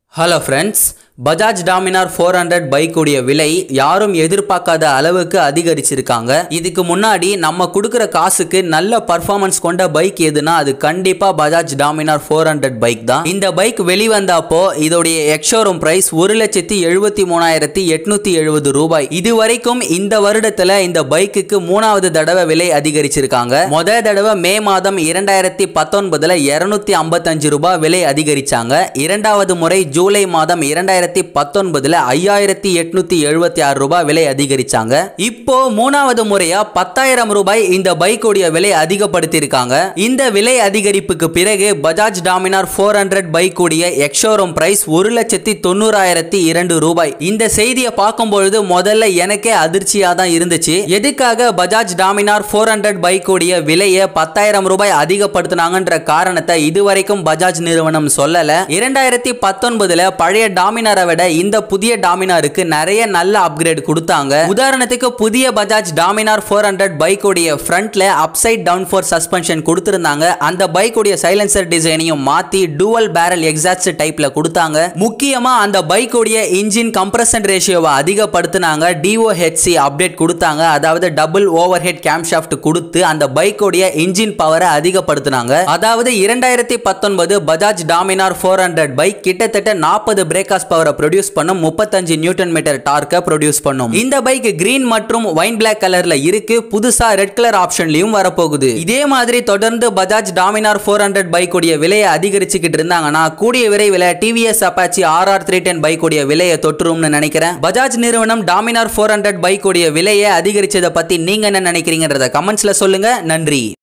hello friends Bajaj Dominar four hundred பைக்குடைய விலை யாரும் எதிர்பார்க்காத அளவுக்கு அதிகரிச்சிருக்காங்க இதுக்கு முன்னாடி நம்ம கொடுக்குற காசுக்கு நல்ல பர்ஃபார்மன்ஸ் கொண்ட பைக் எதுனா அது கண்டிப்பாக Bajaj Dominar four hundred bike தான் இந்த பைக் வெளிவந்தப்போ இதோடைய எக்ஷோரூம் பிரைஸ் ஒரு லட்சத்தி எழுபத்தி மூணாயிரத்தி எட்நூத்தி எழுபது ரூபாய் இது வரைக்கும் இந்த வருடத்துல இந்த பைக்குக்கு மூணாவது தடவை விலை அதிகரிச்சிருக்காங்க முத தடவை மே மாதம் இரண்டாயிரத்தி பத்தொன்பதுல இருநூத்தி ஐம்பத்தஞ்சு ரூபாய் விலை அதிகரிச்சாங்க இரண்டாவது முறை ஜூலை மாதம் இரண்டாயிரத்தி பத்தொன்பதுல ஐயாயிரத்தி எட்நூத்தி எழுபத்தி ஆறு ரூபாய் விலை அதிகரிச்சாங்க இப்போ மூணாவது முறையா பத்தாயிரம் ரூபாய் இந்த பைக்குடைய விலை அதிகப்படுத்தியிருக்காங்க இந்த விலை அதிகரிப்புக்கு பிறகு பஜாஜ் டாமினார் ஃபோர் ஹண்ட்ரட் பைக்குடைய எக்ஷோரூம் பிரைஸ் ஒரு லட்சத்தி தொண்ணூறாயிரத்தி இரண்டு ரூபாய் இந்த செய்தியை பார்க்கும் பொழுது முதல்ல எனக்கே அதிர்ச்சியா தான் இருந்துச்சு எதுக்காக பஜாஜ் டாமினார் ஃபோர் ஹண்ட்ரட் பைக்குடைய விலையை பத்தாயிரம் ரூபாய் அதிகப்படுத்தினாங்கன்ற காரணத்தை இதுவரைக்கும் பஜாஜ் நிறுவனம் சொல்லல இரண்டாயிரத்தி பத்தொன்பதுல பழைய டாமினாரை விட இந்த புதிய டாமினாருக்கு நிறைய நல்ல அப்கிரேட் கொடுத்தாங்க உதாரணத்துக்கு புதிய பஜாஜ் டாமினார் ஃபோர் ஹண்ட்ரட் பைக்குடைய ஃப்ரண்ட்ல அப்சைட் டவுன் ஃபோர் சஸ்பென்ஷன் கொடுத்திருந்தாங்க அந்த பைக்குடைய சைலன்சர் டிசைனையும் மாத்தி டூவல் பேரல் எக்ஸாஸ்ட் டைப்ல கொடுத்தாங்க முக்கியமா அந்த பைக்குடைய இன்ஜின் கம்ப்ரஷன் ரேஷியோவை அதிகப்படுத்தினாங்க டிஓஹெச்சி அப்டேட் கொடுத்தாங்க அதாவது டபுள் ஓவர் ஹெட் கேம்ஷாஃப்ட் கொடுத்து அந்த பைக்குடைய இன்ஜின் பவரை அதிகப்படுத்தினாங்க அதாவது இரண்டாயிரத்தி பத்தொன்பது Bajaj Dominar four hundred bike கிட்டத்தட்ட நாற்பது பிரேக்காஸ் பவரை ப்ரொடியூஸ் பண்ணும் முப்பத்தஞ்சு நியூட்டன் மீட்டர் டார்க்கை ப்ரொடியூஸ் பண்ணும் இந்த பைக் கிரீன் மற்றும் ஒயின் பிளாக் கலர்ல இருக்கு புதுசா ரெட் கலர் ஆப்ஷன்லயும் வரப்போகுது இதே மாதிரி தொடர்ந்து பஜாஜ் டாமினார் ஃபோர் ஹண்ட்ரட் பைக்குடைய விலையை அதிகரிச்சுக்கிட்டு இருந்தாங்கன்னா கூடிய விரைவில் TVS Apache RR three ten பைக்குடைய விலையை தொற்றும்னு நினைக்கிறேன் பஜாஜ் நிறுவனம் டாமினார் ஃபோர் ஹண்ட்ரட் பைக்குடைய விலையை அதிகரிச்சதை பத்தி நீங்க என்ன நினைக்கிறீங்கன்றத கமெண்ட்ஸ்ல சொல்லுங்க நன்றி